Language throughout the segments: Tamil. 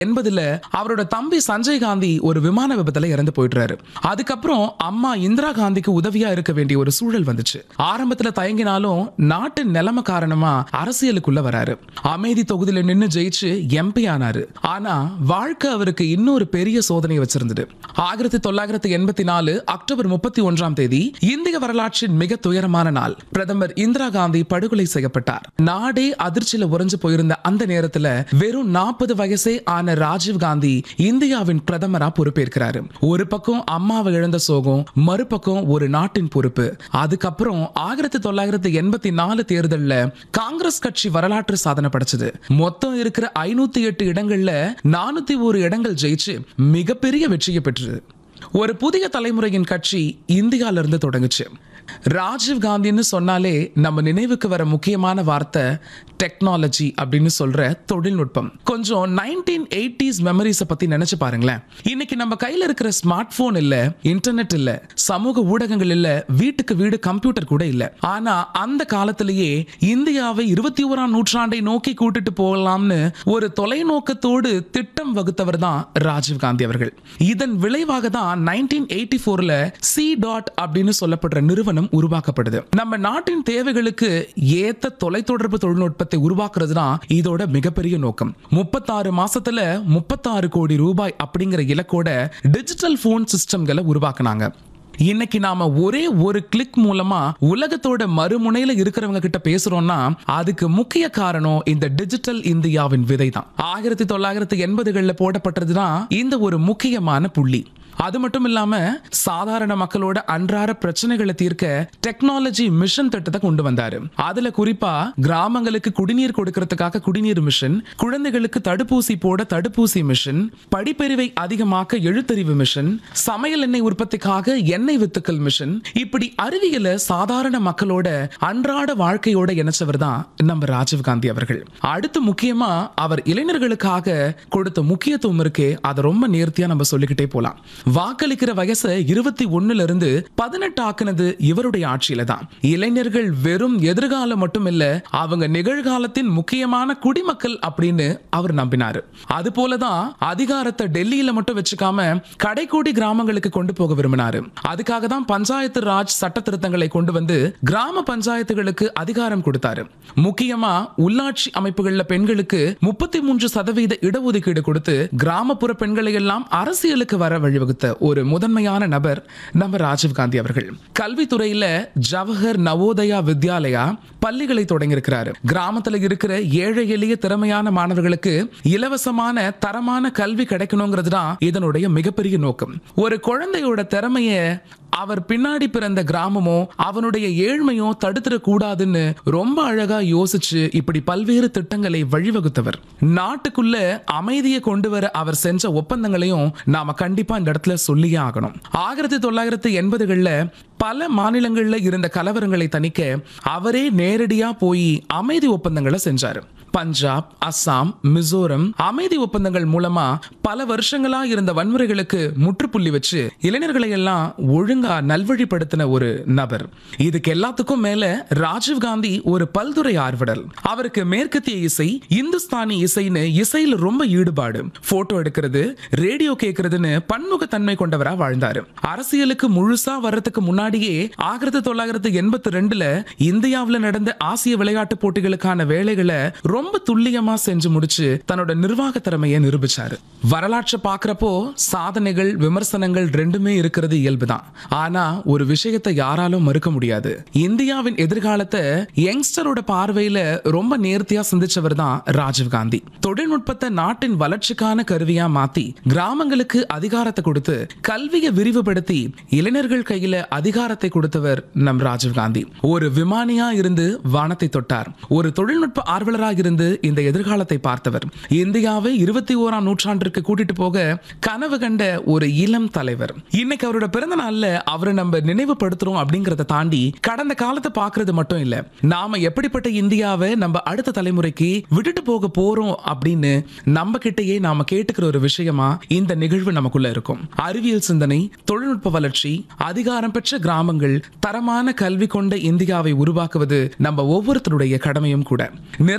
எண்பதுல அவரோட தம்பி சஞ்சய் காந்தி ஒரு விமான விபத்துல இறந்து போயிடுறாரு அதுக்கப்புறம் அம்மா இந்திரா காந்திக்கு உதவியா இருக்க வேண்டிய ஒரு சூழல் வந்துச்சு ஆரம்பத்துல தயங்கினாலும் நாட்டின் நிலைமை காரணமா அரசியலுக்குள்ள வராரு அமைதி தொகுதியில நின்னு ஜெயிச்சு எம்பி ஆனாரு ஆனா வாழ்க்கை அவருக்கு இன்னொரு பெரிய சோதனை வச்சிருந்தது ஆயிரத்தி தொள்ளாயிரத்தி எண்பத்தி நாலு அக்டோபர் முப்பத்தி ஒன்றாம் தேதி இந்திய வரலாற்றின் மிக துயரமான நாள் பிரதமர் இந்திரா காந்தி படுகொலை செய்யப்பட்டார் நாடே அதிர்ச்சியில உறைஞ்சு போயிருந்த அந்த நேரத்துல வெறும் நாற்பது வயசே ஆன ராஜீவ் காந்தி இந்தியாவின் பிரதமரா பொறுப்பேற்கிறாரு ஒரு பக்கம் அம்மாவை இழந்த சோகம் மறுபக்கம் ஒரு நாட்டின் பொறுப்பு அதுக்கப்புறம் ஆயிரத்தி தொள்ளாயிரத்தி எண்பத்தி நாலு தேர்தல்ல காங்கிரஸ் கட்சி வரலாற்று சாதனை படைச்சது மொத்தம் இருக்கிற ஐநூத்தி எட்டு இடங்கள்ல நானூத்தி ஒரு இடங்கள் ஜெயிச்சு மிகப்பெரிய வெற்றியை பெற்றது ஒரு புதிய தலைமுறையின் கட்சி இந்தியால இருந்து தொடங்குச்சு ராஜீவ் காந்தின்னு சொன்னாலே நம்ம நினைவுக்கு வர முக்கியமான வார்த்தை டெக்னாலஜி அப்படின்னு சொல்ற தொழில்நுட்பம் கொஞ்சம் நைன்டீன் எயிட்டிஸ் மெமரிஸை பத்தி நினைச்சு பாருங்களேன் இன்னைக்கு நம்ம கையில இருக்கிற ஸ்மார்ட் போன் இல்ல இன்டர்நெட் இல்ல சமூக ஊடகங்கள் இல்ல வீட்டுக்கு வீடு கம்ப்யூட்டர் கூட இல்ல ஆனா அந்த காலத்திலேயே இந்தியாவை இருபத்தி ஓராம் நூற்றாண்டை நோக்கி கூட்டிட்டு போகலாம்னு ஒரு தொலைநோக்கத்தோடு திட்டம் வகுத்தவர் தான் ராஜீவ் காந்தி அவர்கள் இதன் விளைவாக தான் நைன்டீன் எயிட்டி ஃபோர்ல சி டாட் அப்படின்னு சொல்லப்படுற நிறுவனம் உருவாக்கப்படுது நம்ம நாட்டின் தேவைகளுக்கு ஏத்த தொலைத்தொடர்பு தொழில்நுட்பத்தை உருவாக்குறது தான் இதோட மிகப்பெரிய நோக்கம் முப்பத்தாறு மாசத்துல முப்பத்தாறு கோடி ரூபாய் அப்படிங்கிற இலக்கோட டிஜிட்டல் போன் சிஸ்டம்களை உருவாக்குனாங்க இன்னைக்கு நாம ஒரே ஒரு கிளிக் மூலமா உலகத்தோட மறுமுனையில இருக்கிறவங்க கிட்ட பேசுறோம்னா அதுக்கு முக்கிய காரணம் இந்த டிஜிட்டல் இந்தியாவின் விதை தான் ஆயிரத்தி தொள்ளாயிரத்தி எண்பதுகள்ல போடப்பட்டதுதான் இந்த ஒரு முக்கியமான புள்ளி அது மட்டும் இல்லாம சாதாரண மக்களோட அன்றாட பிரச்சனைகளை தீர்க்க டெக்னாலஜி மிஷன் திட்டத்தை கொண்டு வந்தாரு அதுல குறிப்பா கிராமங்களுக்கு குடிநீர் கொடுக்கறதுக்காக குடிநீர் மிஷன் குழந்தைகளுக்கு தடுப்பூசி போட தடுப்பூசி மிஷன் படிப்பறிவை அதிகமாக்க எழுத்தறிவு மிஷன் சமையல் எண்ணெய் உற்பத்திக்காக எண்ணெய் வித்துக்கள் மிஷன் இப்படி அறிவியல சாதாரண மக்களோட அன்றாட வாழ்க்கையோட இணைச்சவர் தான் நம்ம ராஜீவ் காந்தி அவர்கள் அடுத்து முக்கியமா அவர் இளைஞர்களுக்காக கொடுத்த முக்கியத்துவம் இருக்கே அதை ரொம்ப நேர்த்தியா நம்ம சொல்லிக்கிட்டே போலாம் வாக்களிக்கிற வயசை இருபத்தி ஒண்ணுல இருந்து பதினெட்டு ஆக்குனது இவருடைய ஆட்சியில தான் இளைஞர்கள் வெறும் எதிர்காலம் மட்டும் இல்ல அவங்க நிகழ்காலத்தின் முக்கியமான குடிமக்கள் அப்படின்னு அவர் நம்பினாரு அது போலதான் அதிகாரத்தை டெல்லியில மட்டும் வச்சுக்காம கடைக்கோடி கிராமங்களுக்கு கொண்டு போக விரும்பினாரு அதுக்காக தான் பஞ்சாயத்து ராஜ் சட்ட திருத்தங்களை கொண்டு வந்து கிராம பஞ்சாயத்துகளுக்கு அதிகாரம் கொடுத்தாரு முக்கியமா உள்ளாட்சி அமைப்புகள்ல பெண்களுக்கு முப்பத்தி மூன்று சதவீத இடஒதுக்கீடு கொடுத்து கிராமப்புற பெண்களை எல்லாம் அரசியலுக்கு வர வழிவகுத்த ஒரு முதன்மையான நபர் நம்ம ராஜீவ் காந்தி அவர்கள் கல்வித்துறையில ஜவஹர் நவோதயா வித்யாலயா பள்ளிகளை தொடங்கியிருக்கிறாரு கிராமத்துல இருக்கிற ஏழை எளிய திறமையான மாணவர்களுக்கு இலவசமான தரமான கல்வி கிடைக்கணுங்கிறது தான் இதனுடைய மிகப்பெரிய நோக்கம் ஒரு குழந்தையோட திறமைய அவர் பின்னாடி பிறந்த கிராமமோ அவனுடைய ஏழ்மையோ தடுத்துட கூடாதுன்னு ரொம்ப அழகா யோசிச்சு இப்படி பல்வேறு திட்டங்களை வழிவகுத்தவர் நாட்டுக்குள்ள அமைதியை கொண்டு வர அவர் செஞ்ச ஒப்பந்தங்களையும் நாம கண்டிப்பா இந்த இடத்துல சொல்லியே ஆகணும் ஆயிரத்தி தொள்ளாயிரத்தி எண்பதுகள்ல பல மாநிலங்கள்ல இருந்த கலவரங்களை தணிக்க அவரே நேரடியா போய் அமைதி ஒப்பந்தங்களை செஞ்சாரு பஞ்சாப் அஸ்ஸாம் மிசோரம் அமைதி ஒப்பந்தங்கள் மூலமா பல வருஷங்களா இருந்த வன்முறைகளுக்கு முற்றுப்புள்ளி வச்சு இளைஞர்களை எல்லாம் ஒழுங்கா நல்வழிப்படுத்தின ஒரு நபர் இதுக்கு எல்லாத்துக்கும் மேல ராஜீவ் காந்தி ஒரு பல்துறை ஆர்வலர் அவருக்கு மேற்கத்திய இசை இந்துஸ்தானி இசைன்னு இசையில ரொம்ப ஈடுபாடு போட்டோ எடுக்கிறது ரேடியோ கேட்கறதுன்னு பன்முகத்தன்மை கொண்டவரா வாழ்ந்தாரு அரசியலுக்கு முழுசா வர்றதுக்கு முன்னாடியே ஆயிரத்தி தொள்ளாயிரத்தி எண்பத்தி ரெண்டுல இந்தியாவுல நடந்த ஆசிய விளையாட்டு போட்டிகளுக்கான வேலைகளை ரொம்ப துல்லியமா செஞ்சு முடிச்சு தன்னோட நிர்வாக திறமையை நிரூபிச்சாரு வரலாற்றை பாக்குறப்போ சாதனைகள் விமர்சனங்கள் ரெண்டுமே இருக்கிறது இயல்புதான் ஆனா ஒரு விஷயத்தை யாராலும் மறுக்க முடியாது இந்தியாவின் எதிர்காலத்தை யங்ஸ்டரோட பார்வையில ரொம்ப நேர்த்தியா சிந்திச்சவர் தான் ராஜீவ் காந்தி தொழில்நுட்பத்தை நாட்டின் வளர்ச்சிக்கான கருவியா மாத்தி கிராமங்களுக்கு அதிகாரத்தை கொடுத்து கல்வியை விரிவுபடுத்தி இளைஞர்கள் கையில அதிகாரத்தை கொடுத்தவர் நம் ராஜீவ் காந்தி ஒரு விமானியா இருந்து வானத்தை தொட்டார் ஒரு தொழில்நுட்ப ஆர்வலராக இருந்து இந்த எதிர்காலத்தை பார்த்தவர் இந்தியாவை இருபத்தி ஓராம் நூற்றாண்டிற்கு கூட்டிட்டு போக கனவு கண்ட ஒரு இளம் தலைவர் இன்னைக்கு அவரோட பிறந்த நாள்ல அவரை நம்ம நினைவுபடுத்துறோம் அப்படிங்கறத தாண்டி கடந்த காலத்தை பார்க்கிறது மட்டும் இல்ல நாம எப்படிப்பட்ட இந்தியாவை நம்ம அடுத்த தலைமுறைக்கு விட்டுட்டு போக போறோம் அப்படின்னு நம்ம கிட்டயே நாம கேட்டுக்கிற ஒரு விஷயமா இந்த நிகழ்வு நமக்குள்ள இருக்கும் அறிவியல் சிந்தனை தொழில்நுட்ப வளர்ச்சி அதிகாரம் பெற்ற கிராமங்கள் தரமான கல்வி கொண்ட இந்தியாவை உருவாக்குவது நம்ம ஒவ்வொருத்தருடைய கடமையும் கூட நிறைவா ஒரு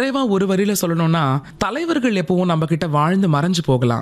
ஒரு வரியில சொல்லணும்னா தலைவர்கள் எப்பவும் நம்ம கிட்ட வாழ்ந்து மறைஞ்சு போகலாம்